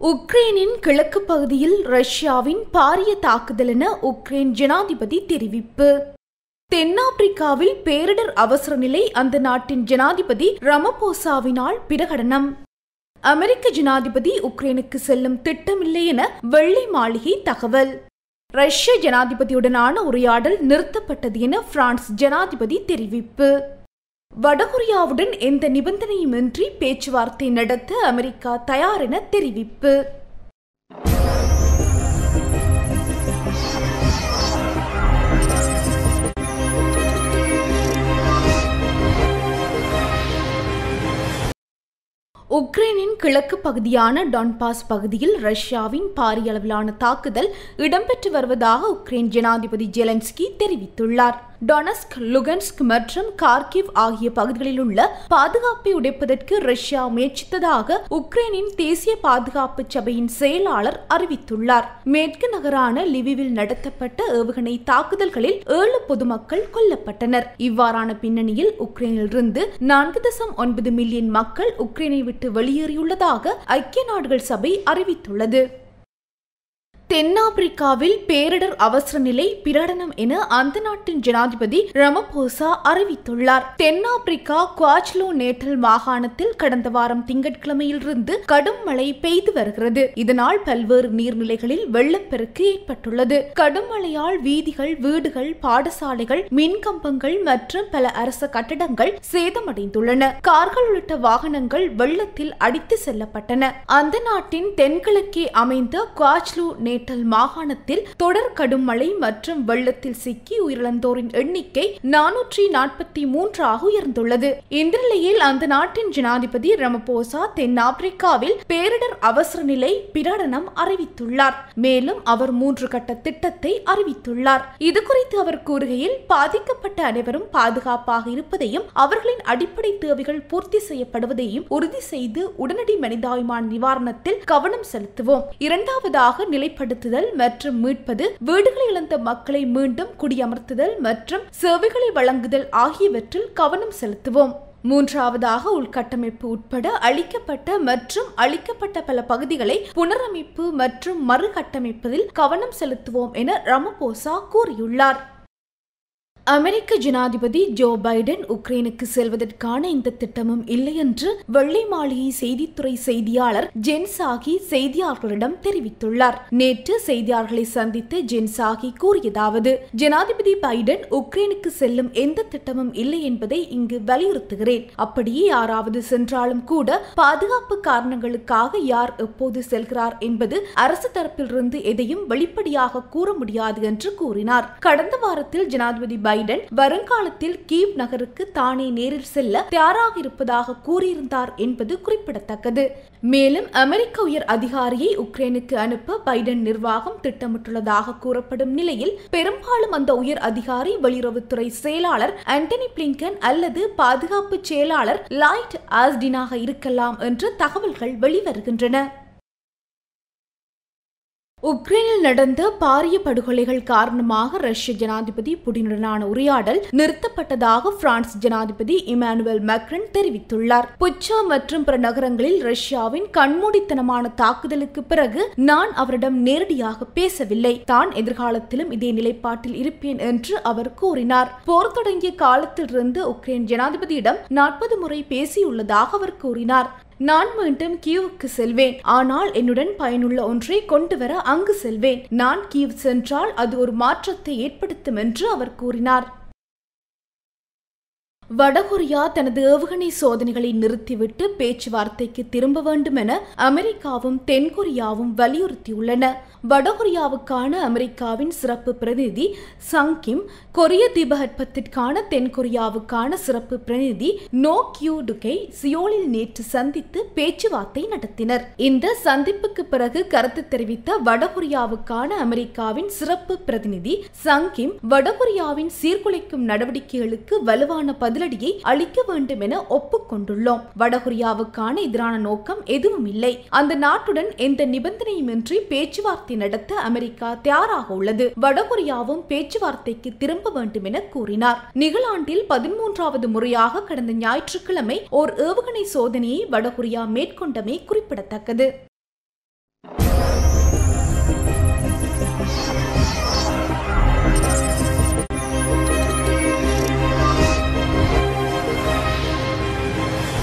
உக்ரைனின் கிழக்கு பகுதியில் ரஷ்யாவின் பாரிய தாக்குதல் என உக்ரைன் ஜனாதிபதி தெரிவிப்பு தென்னாப்பிரிக்காவில் பேரிடர் அவசர நிலை அந்த நாட்டின் ஜனாதிபதி ரமபோசாவினால் பிரகடனம் அமெரிக்க ஜனாதிபதி உக்ரைனுக்கு செல்லும் திட்டமில்லை என வெள்ளை மாளிகை தகவல் ரஷ்ய ஜனாதிபதியுடனான உரையாடல் நிறுத்தப்பட்டது என பிரான்ஸ் ஜனாதிபதி தெரிவிப்பு வடகொரியாவுடன் எந்த நிபந்தனையுமின்றி பேச்சுவார்த்தை நடத்த அமெரிக்கா தயார் என தெரிவிப்பு உக்ரைனின் கிழக்கு பகுதியான டான்பாஸ் பகுதியில் ரஷ்யாவின் பாரிய அளவிலான தாக்குதல் இடம்பெற்று வருவதாக உக்ரைன் ஜனாதிபதி ஜெலன்ஸ்கி தெரிவித்துள்ளார் டொனஸ்க் லுகன்ஸ்க் மற்றும் கார்கிவ் ஆகிய பகுதிகளில் உள்ள பாதுகாப்பை உடைப்பதற்கு ரஷ்யா முயற்சித்ததாக உக்ரைனின் தேசிய பாதுகாப்பு சபையின் செயலாளர் அறிவித்துள்ளார் மேற்கு நகரான லிவிவில் நடத்தப்பட்ட ஏவுகணை தாக்குதல்களில் ஏழு பொதுமக்கள் கொல்லப்பட்டனர் இவ்வாறான பின்னணியில் உக்ரைனிலிருந்து நான்கு தசம் ஒன்பது மில்லியன் மக்கள் உக்ரைனை விட்டு வெளியேறியுள்ளதாக ஐக்கிய நாடுகள் சபை அறிவித்துள்ளது தென்னாப்பிரிக்காவில் பேரிடர் அவசர நிலை பிரகடனம் என அந்த நாட்டின் ஜனாதிபதி ரமபோசா அறிவித்துள்ளார் தென்னாப்பிரிக்கா குவாச்லோ நேட்டல் மாகாணத்தில் கடந்த வாரம் திங்கட்கிழமையிலிருந்து கடும் மழை பெய்து வருகிறது இதனால் பல்வேறு நீர்நிலைகளில் வெள்ளப்பெருக்கு ஏற்பட்டுள்ளது கடும் மழையால் வீதிகள் வீடுகள் பாடசாலைகள் மின்கம்பங்கள் மற்றும் பல அரச கட்டடங்கள் சேதமடைந்துள்ளன கார்கள் உள்ளிட்ட வாகனங்கள் வெள்ளத்தில் அடித்து செல்லப்பட்டன அந்த நாட்டின் தென்கிழக்கே அமைந்த குவாச்லோ நேட்டல் மாகாணத்தில் தொடர் கடும் மழை மற்றும் வெள்ளத்தில் சிக்கி உயிரிழந்தோரின் எண்ணிக்கை நானூற்றி நாற்பத்தி மூன்றாக உயர்ந்துள்ளது இந்த நிலையில் அந்த நாட்டின் ஜனாதிபதி ரமபோசா தென்னாப்பிரிக்காவில் பேரிடர் அவசர நிலை பிரகடனம் அறிவித்துள்ளார் மேலும் அவர் மூன்று கட்ட திட்டத்தை அறிவித்துள்ளார் இது குறித்து அவர் கூறுகையில் பாதிக்கப்பட்ட அனைவரும் பாதுகாப்பாக இருப்பதையும் அவர்களின் அடிப்படை தேவைகள் பூர்த்தி செய்யப்படுவதையும் உறுதி செய்து உடனடி மனிதாபிமான நிவாரணத்தில் கவனம் செலுத்துவோம் இரண்டாவதாக நிலைப்பட மேம்படுத்துதல் மற்றும் மீட்பது வீடுகளை இழந்த மக்களை மீண்டும் குடியமர்த்துதல் மற்றும் சேவைகளை வழங்குதல் ஆகியவற்றில் கவனம் செலுத்துவோம் மூன்றாவதாக உள்கட்டமைப்பு உட்பட அளிக்கப்பட்ட மற்றும் அளிக்கப்பட்ட பல பகுதிகளை புனரமைப்பு மற்றும் மறுகட்டமைப்பதில் கவனம் செலுத்துவோம் என ரமபோசா கூறியுள்ளார் அமெரிக்க ஜனாதிபதி ஜோ பைடன் உக்ரைனுக்கு செல்வதற்கான இந்த திட்டமும் இல்லை என்று வெள்ளை மாளிகை செய்தித்துறை செய்தியாளர் ஜென் சாகி செய்தியாளர்களிடம் தெரிவித்துள்ளார் நேற்று செய்தியாளர்களை சந்தித்து ஜென் சாகி கூறியதாவது ஜனாதிபதி பைடன் உக்ரைனுக்கு செல்லும் எந்த திட்டமும் இல்லை என்பதை இங்கு வலியுறுத்துகிறேன் அப்படியே யாராவது சென்றாலும் கூட பாதுகாப்பு காரணங்களுக்காக யார் எப்போது செல்கிறார் என்பது அரசு தரப்பிலிருந்து எதையும் வெளிப்படையாக கூற முடியாது என்று கூறினார் கடந்த வாரத்தில் ஜனாதிபதி பைடன் வருங்காலத்தில் கீவ் நகருக்கு தானே நேரில் செல்ல தயாராக இருப்பதாக கூறியிருந்தார் என்பது குறிப்பிடத்தக்கது மேலும் அமெரிக்க உயர் அதிகாரியை உக்ரைனுக்கு அனுப்ப பைடன் நிர்வாகம் திட்டமிட்டுள்ளதாக கூறப்படும் நிலையில் பெரும்பாலும் அந்த உயர் அதிகாரி வெளியுறவுத்துறை செயலாளர் ஆண்டனி பிளிங்கன் அல்லது பாதுகாப்பு செயலாளர் லாய்ட் ஆஸ்டினாக இருக்கலாம் என்று தகவல்கள் வெளிவருகின்றன உக்ரைனில் நடந்த பாரிய படுகொலைகள் காரணமாக ரஷ்ய ஜனாதிபதி புடினுடனான உரையாடல் நிறுத்தப்பட்டதாக பிரான்ஸ் ஜனாதிபதி இமானுவேல் மேக்ரன் தெரிவித்துள்ளார் புச்சா மற்றும் பிற நகரங்களில் ரஷ்யாவின் கண்மூடித்தனமான தாக்குதலுக்கு பிறகு நான் அவரிடம் நேரடியாக பேசவில்லை தான் எதிர்காலத்திலும் இதே நிலைப்பாட்டில் இருப்பேன் என்று அவர் கூறினார் போர் தொடங்கிய காலத்திலிருந்து உக்ரைன் ஜனாதிபதியிடம் நாற்பது முறை பேசியுள்ளதாக அவர் கூறினார் நான் மீண்டும் கீவுக்கு செல்வேன் ஆனால் என்னுடன் பயனுள்ள ஒன்றை கொண்டு வர அங்கு செல்வேன் நான் கீவ் சென்றால் அது ஒரு மாற்றத்தை ஏற்படுத்தும் என்று அவர் கூறினார் வடகொரியா தனது ஏவுகணை சோதனைகளை நிறுத்திவிட்டு பேச்சுவார்த்தைக்கு திரும்ப வேண்டும் என அமெரிக்காவும் தென்கொரியாவும் வலியுறுத்தியுள்ளன வடகொரியாவுக்கான அமெரிக்காவின் சிறப்பு பிரதிநிதி சங்கிம் கொரிய தீபகற்பத்திற்கான தென்கொரியாவுக்கான சிறப்பு பிரதிநிதி நோ கியூ டுகை சியோலில் நேற்று சந்தித்து பேச்சுவார்த்தை நடத்தினர் இந்த சந்திப்புக்கு பிறகு கருத்து தெரிவித்த வடகொரியாவுக்கான அமெரிக்காவின் சிறப்பு பிரதிநிதி சங்கிம் வடகொரியாவின் சீர்குலைக்கும் நடவடிக்கைகளுக்கு வலுவான பதிலடியை அளிக்க வேண்டும் என ஒப்புக்கொண்டுள்ளோம் வடகொரியாவுக்கான எதிரான நோக்கம் எதுவும் இல்லை அந்த நாட்டுடன் எந்த நிபந்தனையுமின்றி பேச்சுவார்த்தை நடத்த அமெரிக்கா தயாராக உள்ளது வடகொரியாவும் பேச்சுவார்த்தைக்கு திரும்ப வேண்டும் என கூறினார் நிகழாண்டில் பதிமூன்றாவது முறையாக கடந்த ஞாயிற்றுக்கிழமை ஓர் ஏவுகணை சோதனையை வடகொரியா மேற்கொண்டமை குறிப்பிடத்தக்கது